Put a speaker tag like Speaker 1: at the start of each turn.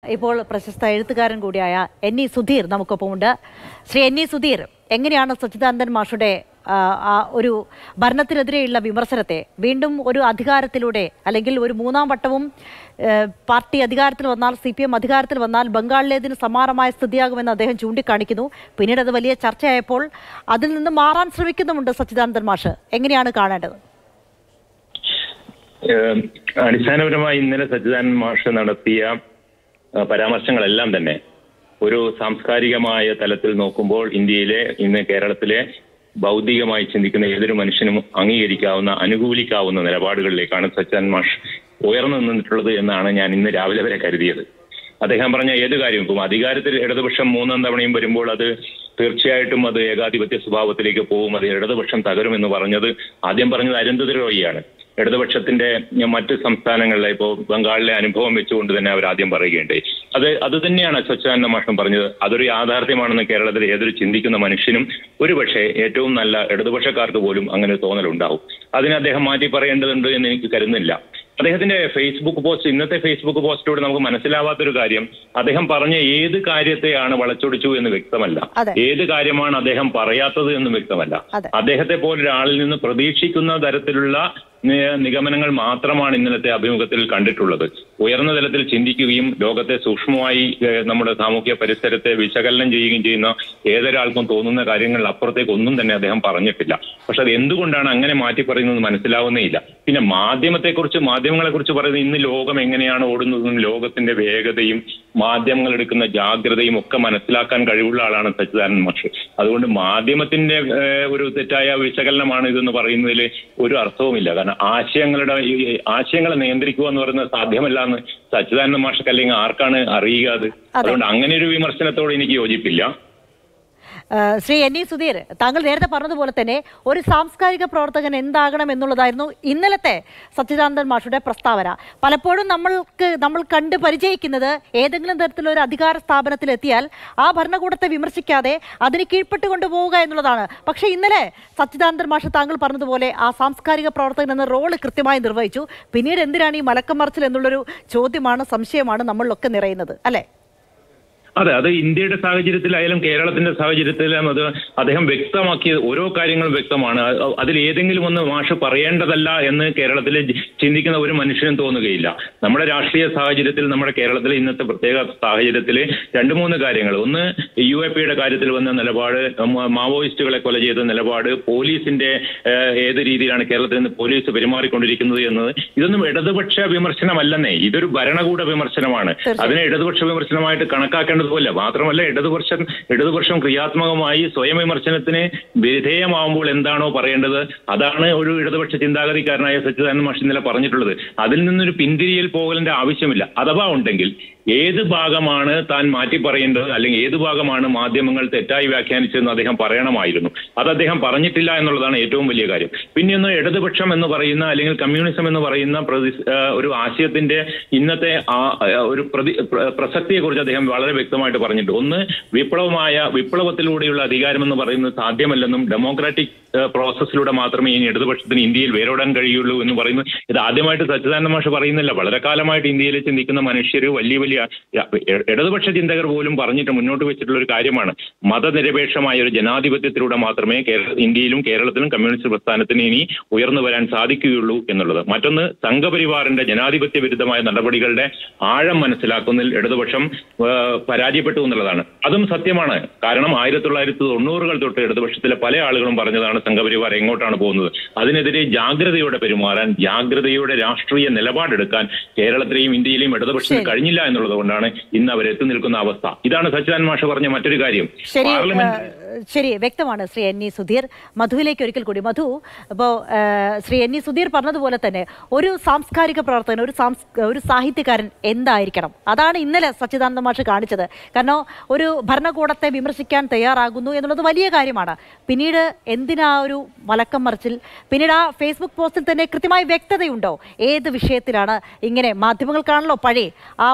Speaker 1: ഇപ്പോൾ പ്രശസ്ത എഴുത്തുകാരൻ കൂടിയായ എൻ ഇ സുധീർ നമുക്കൊപ്പമുണ്ട് ശ്രീ എൻ ഇ സുധീർ എങ്ങനെയാണ് സച്ചിദാനന്ദൻ മാഷുടെ ആ, ആ ഒരു ഭരണത്തിനെതിരെയുള്ള വിമർശനത്തെ വീണ്ടും ഒരു അധികാരത്തിലൂടെ അല്ലെങ്കിൽ ഒരു മൂന്നാം വട്ടവും ഏ, പാർട്ടി അധികാരത്തിൽ വന്നാൽ സി പി എം അധികാരത്തിൽ വന്നാൽ ബംഗാളിലേതിന് സമാനമായ സ്ഥിതിയാകുമെന്ന് അദ്ദേഹം ചൂണ്ടിക്കാണിക്കുന്നു പിന്നീട് അത് വലിയ ചർച്ചയായപ്പോൾ അതിൽ നിന്ന് മാറാൻ ശ്രമിക്കുന്നുമുണ്ട് സച്ചിദാനന്ദൻ മാഷ് എങ്ങനെയാണ് കാണേണ്ടത്
Speaker 2: ഏഹ് അടിസ്ഥാനപരമായി ഇന്നലെ സച്ചിദാനന്ദ മാഷ് നടത്തിയ ആ, പരാമർശങ്ങളെല്ലാം തന്നെ ഒരു സാംസ്കാരികമായ തലത്തിൽ നോക്കുമ്പോൾ ഇന്ത്യയിലെ ഇന്ന് കേരളത്തിലെ ബൗദ്ധികമായി ചിന്തിക്കുന്ന ഏതൊരു മനുഷ്യനും അംഗീകരിക്കാവുന്ന അനുകൂലിക്കാവുന്ന നിലപാടുകളിലേക്കാണ് സച്ചിദാനന്ദ മാഷ് ഉയർന്നു നിന്നിട്ടുള്ളത് എന്നാണ് ഞാൻ ഇന്ന് രാവിലെ വരെ കരുതിയത് അദ്ദേഹം പറഞ്ഞ ഏത് കാര്യവും ഇപ്പം അധികാരത്തിൽ ഇടതുപക്ഷം മൂന്നാം തവണയും വരുമ്പോൾ അത് തീർച്ചയായിട്ടും അത് ഏകാധിപത്യ സ്വഭാവത്തിലേക്ക് പോകും അത് ഇടതുപക്ഷം തകരുമെന്ന് പറഞ്ഞത് ആദ്യം പറഞ്ഞത് അരുന്ധതി റോയിയാണ് ഇടതുപക്ഷത്തിന്റെ മറ്റ് സംസ്ഥാനങ്ങളിലെ ഇപ്പോൾ ബംഗാളിലെ അനുഭവം വെച്ചുകൊണ്ട് തന്നെ അവർ ആദ്യം പറയുകയുണ്ടായി അത് അത് തന്നെയാണ് സച്ചിദാനന്ദ മാഷം പറഞ്ഞത് അതൊരു യാഥാർത്ഥ്യമാണെന്ന് കേരളത്തിൽ ഏതൊരു ചിന്തിക്കുന്ന മനുഷ്യനും ഒരുപക്ഷെ ഏറ്റവും നല്ല ഇടതുപക്ഷക്കാർക്ക് പോലും അങ്ങനെ ഒരു തോന്നലുണ്ടാവും അതിന് അദ്ദേഹം മാറ്റി പറയേണ്ടതുണ്ട് എന്ന് എനിക്ക് കരുതുന്നില്ല അദ്ദേഹത്തിന്റെ ഫേസ്ബുക്ക് പോസ്റ്റ് ഇന്നത്തെ ഫേസ്ബുക്ക് പോസ്റ്റിലൂടെ നമുക്ക് മനസ്സിലാവാത്തൊരു കാര്യം അദ്ദേഹം പറഞ്ഞ ഏത് കാര്യത്തെയാണ് വളച്ചൊടിച്ചു എന്ന് വ്യക്തമല്ല
Speaker 1: അതെ.
Speaker 2: ഏത് കാര്യമാണ് അദ്ദേഹം പറയാത്തത് എന്നും വ്യക്തമല്ല
Speaker 1: അതെ.
Speaker 2: അദ്ദേഹത്തെ പോലൊരാളിൽ നിന്ന് പ്രതീക്ഷിക്കുന്ന തരത്തിലുള്ള നി- നിഗമനങ്ങൾ മാത്രമാണ് ഇന്നലത്തെ അഭിമുഖത്തിൽ കണ്ടിട്ടുള്ളത് ഉയർന്ന തലത്തിൽ ചിന്തിക്കുകയും ലോകത്തെ സൂക്ഷ്മമായി ഏഹ്, നമ്മുടെ സാമൂഹ്യ പരിസരത്തെ വിശകലനം ചെയ്യുകയും ചെയ്യുന്ന ഏതൊരാൾക്കും തോന്നുന്ന കാര്യങ്ങൾ അപ്പുറത്തേക്ക് ഒന്നും തന്നെ അദ്ദേഹം പറഞ്ഞിട്ടില്ല പക്ഷെ അത് എന്തുകൊണ്ടാണ് അങ്ങനെ മാറ്റി പറയുന്നത് മനസ്സിലാവുന്നേയില്ല പിന്നെ മാധ്യമത്തെക്കുറിച്ച് മാധ്യമങ്ങളെക്കുറിച്ച് പറയുന്നത് ഇന്ന് ലോകം എങ്ങനെയാണ് ഓടുന്നതെന്നും ലോകത്തിന്റെ വേഗതയും മാധ്യമങ്ങൾ എടുക്കുന്ന ജാഗ്രതയും ഒക്കെ മനസ്സിലാക്കാൻ കഴിവുള്ള ആളാണ് സച്ചിദാനന്ദ മാഷ് അതുകൊണ്ട് മാധ്യമത്തിന്റെ ഏഹ്, ഒരു തെറ്റായ വിശകലനമാണ് ഇതെന്ന് പറയുന്നതിൽ ഒരു അർത്ഥവുമില്ല കാരണം ആശയങ്ങളുടെ ഈ ആശയങ്ങളെ നിയന്ത്രിക്കുക എന്ന് പറയുന്നത് സാധ്യമല്ല എന്ന് സച്ചിദാനന്ദ മാഷക്ക് അല്ലെങ്കിൽ ആർക്കാണ് അറിയുക അത് അതുകൊണ്ട് അങ്ങനെ ഒരു വിമർശനത്തോട് എനിക്ക് യോജിപ്പില്ല
Speaker 1: ആ, ശ്രീ എൻ ഇ സുധീർ താങ്കൾ നേരത്തെ പറഞ്ഞതുപോലെ തന്നെ ഒരു സാംസ്കാരിക പ്രവർത്തകൻ എന്താകണം എന്നുള്ളതായിരുന്നു ഇന്നലത്തെ സച്ചിദാനന്ദൻ മാഷുടെ പ്രസ്താവന പലപ്പോഴും നമ്മൾക്ക് നമ്മൾ കണ്ട് പരിചയിക്കുന്നത് ഏതെങ്കിലും തരത്തിലൊരു അധികാര സ്ഥാപനത്തിൽ എത്തിയാൽ ആ ഭരണകൂടത്തെ വിമർശിക്കാതെ അതിന് കീഴ്പ്പെട്ടുകൊണ്ട് പോവുക എന്നുള്ളതാണ് പക്ഷേ ഇന്നലെ സച്ചിദാനന്ദൻ മാഷ് താങ്കൾ പറഞ്ഞതുപോലെ ആ സാംസ്കാരിക പ്രവർത്തകൻ എന്ന റോള് കൃത്യമായി നിർവഹിച്ചു പിന്നീട് എന്തിനാണ് ഈ മലക്കം മറിച്ചിൽ എന്നുള്ളൊരു ചോദ്യമാണ് സംശയമാണ് നമ്മളിലൊക്കെ നിറയുന്നത് അല്ലേ
Speaker 2: അതെ അത് ഇന്ത്യയുടെ സാഹചര്യത്തിലായാലും കേരളത്തിന്റെ സാഹചര്യത്തിലും അത് അദ്ദേഹം വ്യക്തമാക്കിയ ഓരോ കാര്യങ്ങളും വ്യക്തമാണ് അ- അതിൽ ഏതെങ്കിലും ഒന്ന് മാഷ് പറയേണ്ടതല്ല എന്ന് കേരളത്തിൽ ജി- ചിന്തിക്കുന്ന ഒരു മനുഷ്യനും തോന്നുകയില്ല നമ്മുടെ രാഷ്ട്രീയ സാഹചര്യത്തിൽ നമ്മുടെ കേരളത്തിലെ ഇന്നത്തെ പ്രത്യേക സാഹചര്യത്തിൽ രണ്ട് മൂന്ന് കാര്യങ്ങൾ ഒന്ന് യു എ പിയുടെ കാര്യത്തിൽ വന്ന നിലപാട് മ- മാവോയിസ്റ്റുകളെ കൊല ചെയ്ത നിലപാട് പോലീസിന്റെ ഏഹ്, ഏത് രീതിയിലാണ് കേരളത്തിൽ നിന്ന് പോലീസ് പെരുമാറിക്കൊണ്ടിരിക്കുന്നത് എന്നത് ഇതൊന്നും ഇടതുപക്ഷ വിമർശനമല്ലെന്നേ ഇതൊരു ഭരണകൂട വിമർശനമാണ്
Speaker 1: തീർച്ചയായും.
Speaker 2: അതിനെ ഇടതുപക്ഷ വിമർശനമായിട്ട് കണക്കാക്കേണ്ടതുപോലെ മാത്രമല്ല ഇടതുപക്ഷം ഇടതുപക്ഷം ക്രിയാത്മകമായി സ്വയം വിമർശനത്തിന് വിധേയമാവുമ്പോൾ എന്താണോ പറയേണ്ടത് അതാണ് ഒരു ഇടതുപക്ഷ ചിന്താഗതിക്കാരനായ സച്ചിദാനന്ദ മാഷ് ഇന്നലെ പറഞ്ഞിട്ടുള്ളത് അതിൽ നിന്നൊരു പിന്തിരിയൽ പോകലിന്റെ ആവശ്യമില്ല അഥവാ ഉണ്ടെങ്കിൽ ഏത് ഭാഗമാണ് താൻ മാറ്റി പറയേണ്ടത് അല്ലെങ്കിൽ ഏത് ഭാഗമാണ് മാധ്യമങ്ങൾ തെറ്റായി വ്യാഖ്യാനിച്ചതെന്ന് അദ്ദേഹം പറയണമായിരുന്നു അത് അദ്ദേഹം പറഞ്ഞിട്ടില്ല എന്നുള്ളതാണ് ഏറ്റവും വലിയ കാര്യം പിന്നെ ഒന്ന് ഇടതുപക്ഷം എന്ന് പറയുന്ന അല്ലെങ്കിൽ കമ്മ്യൂണിസം എന്ന് പറയുന്ന പ്രതി ആ, ഒരു ആശയത്തിന്റെ ഇന്നത്തെ ആ ആ, ഒരു പ്രതി പ്ര- പ്രസക്തിയെക്കുറിച്ച് അദ്ദേഹം വളരെ വ്യക്തമായിട്ട് പറഞ്ഞിട്ടുണ്ട് ഒന്ന് വിപ്ലവമായ വിപ്ലവത്തിലൂടെയുള്ള അധികാരം എന്ന് പറയുന്നത് സാധ്യമല്ലെന്നും ഡെമോക്രാറ്റിക് പ്രോസസ്സിലൂടെ മാത്രമേ ഇനി ഇടതുപക്ഷത്തിന് ഇന്ത്യയിൽ വേരോടാൻ കഴിയുള്ളൂ എന്ന് പറയുന്നു ഇത് ആദ്യമായിട്ട് സച്ചിദാനന്ദ മാഷ് പറയുന്നില്ല വളരെ കാലമായിട്ട് ഇന്ത്യയിൽ ചിന്തിക്കുന്ന മനുഷ്യർ വലിയ വലിയ ഇ- ഇടതുപക്ഷ ചിന്തകർ പോലും പറഞ്ഞിട്ട് മുന്നോട്ട് വെച്ചിട്ടുള്ള ഒരു കാര്യമാണ് മതനിരപേക്ഷമായ ഒരു ജനാധിപത്യത്തിലൂടെ മാത്രമേ കേരള ഇന്ത്യയിലും കേരളത്തിലും കമ്മ്യൂണിസ്റ്റ് പ്രസ്ഥാനത്തിന് ഇനി ഉയർന്നു വരാൻ സാധിക്കുകയുള്ളൂ എന്നുള്ളത് മറ്റൊന്ന് സംഘപരിവാറിന്റെ ജനാധിപത്യ വിരുദ്ധമായ നടപടികളുടെ ആഴം മനസ്സിലാക്കുന്നതിൽ ഇടതുപക്ഷം ആ, പരാജയപ്പെട്ടു എന്നുള്ളതാണ് അതും സത്യമാണ് കാരണം ആയിരത്തി തൊള്ളായിരത്തി തൊണ്ണൂറുകൾ തൊട്ട് ഇടതുപക്ഷത്തിലെ പല ആളുകളും പറഞ്ഞതാണ് സംഘപരിവാർ എങ്ങോട്ടാണ് പോകുന്നത് അതിനെതിരെ ജാഗ്രതയോടെ പെരുമാറാൻ ജാഗ്രതയോടെ രാഷ്ട്രീയ നിലപാടെടുക്കാൻ കേരളത്തിലെയും ഇന്ത്യയിലെയും ഇടതുപക്ഷത്തിന്
Speaker 1: ശരി.
Speaker 2: കഴിഞ്ഞില്ല എന്നുള്ളത് കൊണ്ടാണ് ഇന്ന് അവർ എത്തി നിൽക്കുന്ന അവസ്ഥ ഇതാണ് സച്ചിദാനന്ദ മാഷ് പറഞ്ഞ മറ്റൊരു കാര്യം
Speaker 1: ശരി
Speaker 2: പാർലമെന്റ്
Speaker 1: ഏഹ്, ശരി വ്യക്തമാണ് ശ്രീ എൻ ഇ സുധീർ മധുവിലേക്ക് ഒരിക്കൽ കൂടി മധു ഇപ്പോൾ ശ്രീ എൻ ഇ സുധീർ പറഞ്ഞതുപോലെ തന്നെ ഒരു സാംസ്കാരിക പ്രവർത്തകൻ ഒരു സാംസ് ഒരു സാഹിത്യകാരൻ എന്തായിരിക്കണം അതാണ് ഇന്നലെ സച്ചിദാനന്ദ മാഷ് കാണിച്ചത് കാരണം ഒരു ഭരണകൂടത്തെ വിമർശിക്കാൻ തയ്യാറാകുന്നു എന്നുള്ളത് വലിയ കാര്യമാണ് പിന്നീട് എന്തിനാ ഒരു മലക്കം മറിച്ചിൽ പിന്നീട് ആ ഫേസ്ബുക്ക് പോസ്റ്റിൽ തന്നെ കൃത്യമായി വ്യക്തതയുണ്ടോ ഏത് വിഷയത്തിലാണ് ഇങ്ങനെ മാധ്യമങ്ങൾക്കാണല്ലോ പഴയ ആ